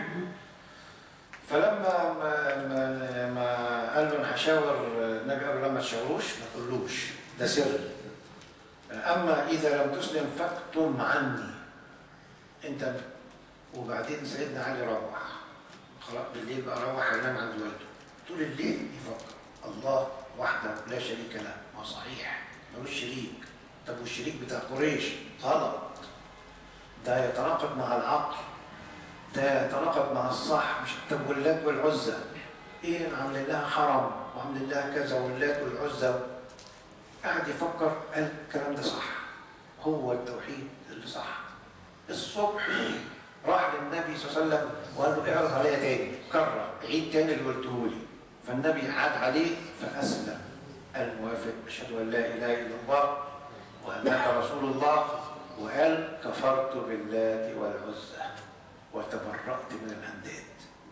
فلما ما, ما, ما قال له انا هشاور النبي قال له لما تشاوروش ما تقولوش ده سر اما اذا لم تسلم فاكتم عني انت وبعدين سيدنا علي روح خلاص بالليل بقى روح ينام عند والده طول الليل يفكر الله وحده لا شريك له ما صحيح ملوش شريك طب والشريك بتاع قريش غلط ده يتناقض مع العقل ده يتناقض مع الصح مش طب واللات والعزى ايه عاملين لها حرم وعاملين لها كذا واللات والعزى قاعد يفكر قال الكلام ده صح هو التوحيد اللي صح الصبح راح للنبي صلى الله عليه وسلم وقال له اعرض عليا تاني كرر عيد تاني اللي قلته لي فالنبي عاد عليه فاسلم الموافق اشهد ان لا اله الا الله وانك رسول الله وقال كفرت باللات والعزى وتبرأت من الانداد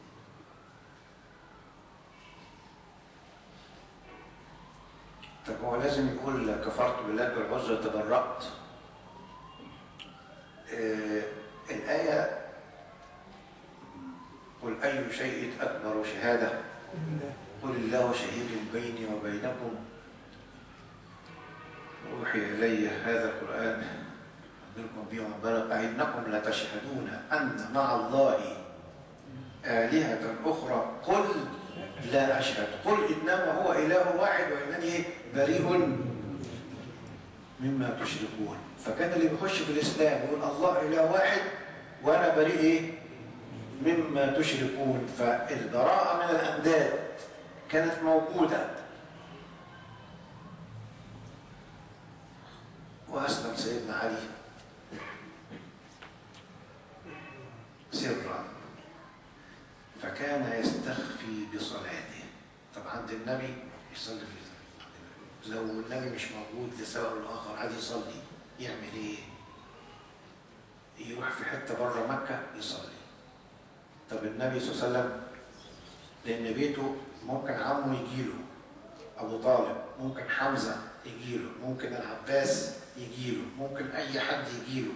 طب هو لازم يقول كفرت بالله والعزى وتبرأت آه الآية قل أي شيء أكبر شهادة قل الله شهيد بيني وبينكم أوحي إلي هذا القرآن أخبركم به ومن بلغ أئنكم لتشهدون أن مع الله آلهة أخرى قل لا أشهد قل إنما هو إله واحد وإنني بريء مما تشركون فكان اللي بيخش في الإسلام يقول الله إله واحد وأنا بريء إيه؟ مما تشركون فالبراءة من الأنداد كانت موجودة وأسلم سيدنا علي سرا فكان يستخفي بصلاته طب عند النبي يصلي في لو النبي مش موجود لسبب الآخر عايز يصلي يعمل ايه؟ يروح في حتة بره مكة يصلي طب النبي صلى الله عليه وسلم لأن بيته ممكن عمه يجيله أبو طالب ممكن حمزة يجيله ممكن العباس يجيله ممكن أي حد يجيله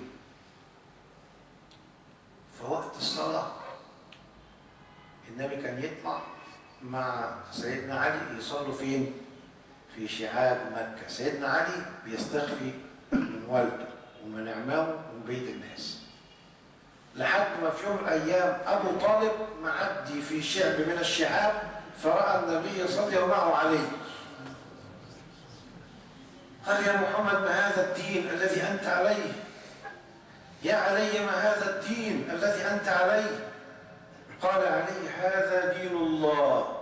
فوقت الصلاة النبي كان يطلع مع سيدنا علي يصلوا فين؟ في شعاب مكة سيدنا علي بيستخفي من والده ومن عمامه ومن بيت الناس لحد ما في يوم من الأيام أبو طالب معدي في شعب من الشعاب فرأى النبي يصلي ومعه علي قال يا محمد ما هذا الدين الذي أنت عليه يا علي ما هذا الدين الذي أنت عليه قال علي هذا دين الله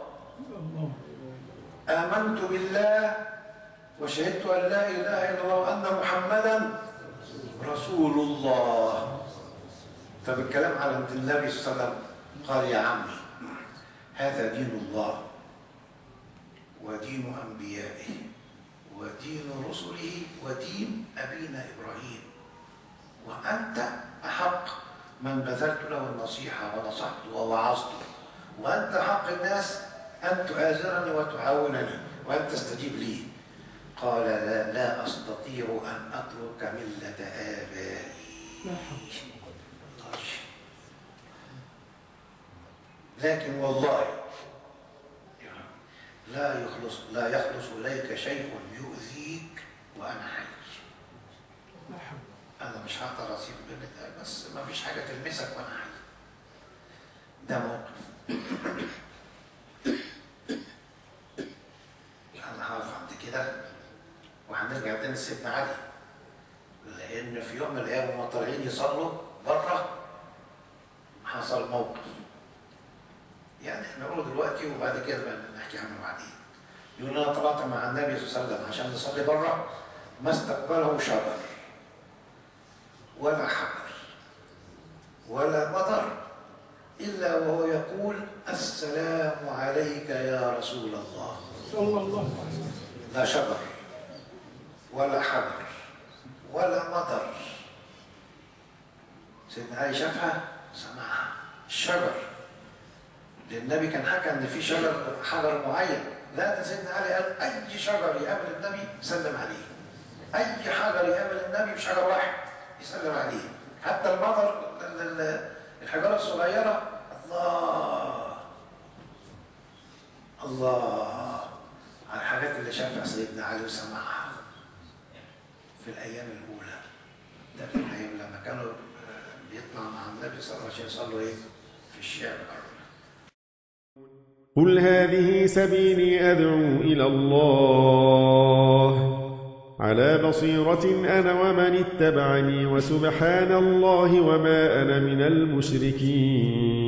آمنت بالله وشهدت أن لا إله إلا الله وأن محمدا رسول الله طب الكلام على النبي صلى الله عليه وسلم قال يا عمي هذا دين الله ودين أنبيائه ودين رسله ودين أبينا إبراهيم وأنت أحق من بذلت له النصيحة ونصحته ووعظته وأنت حق الناس أن تؤازرني وتعاونني وأن تستجيب لي قال لا, لا أستطيع أن أترك ملة آبائي لكن والله لا يخلص لا يخلص إليك شيء يؤذيك وأنا حي أنا مش هقدر أسيب بنت بس ما فيش حاجة تلمسك وأنا حي ده موقف أنا هقف عند كده وهنرجع تاني لسيدنا علي لأن في يوم من الأيام وهم طالعين يصلوا بره حصل موقف يعني احنا نقوله دلوقتي وبعد كده بقى نحكي عنه بعدين يقول انا طلعت مع النبي صلى الله عليه وسلم عشان نصلي بره ما استقبله شجر ولا حجر ولا مطر الا وهو يقول السلام عليك يا رسول الله صلى الله عليه وسلم لا شجر ولا حجر ولا مطر سيدنا علي شافها سمعها الشجر لأن النبي كان حكى ان في شجر حجر معين لا ده سيدنا علي قال اي شجر يقابل النبي سلم عليه اي حجر يقابل النبي مش حجر واحد يسلم عليه حتى المطر ال- ال- الحجاره الصغيره الله الله على الحاجات اللي شافها سيدنا علي وسمعها في الايام الاولى ده في الايام لما كانوا آه، بيطلع مع النبي صلى الله عليه وسلم يصلوا ايه في الشعب قل هذه سبيلي أدعو إلى الله على بصيرة أنا ومن اتبعني وسبحان الله وما أنا من المشركين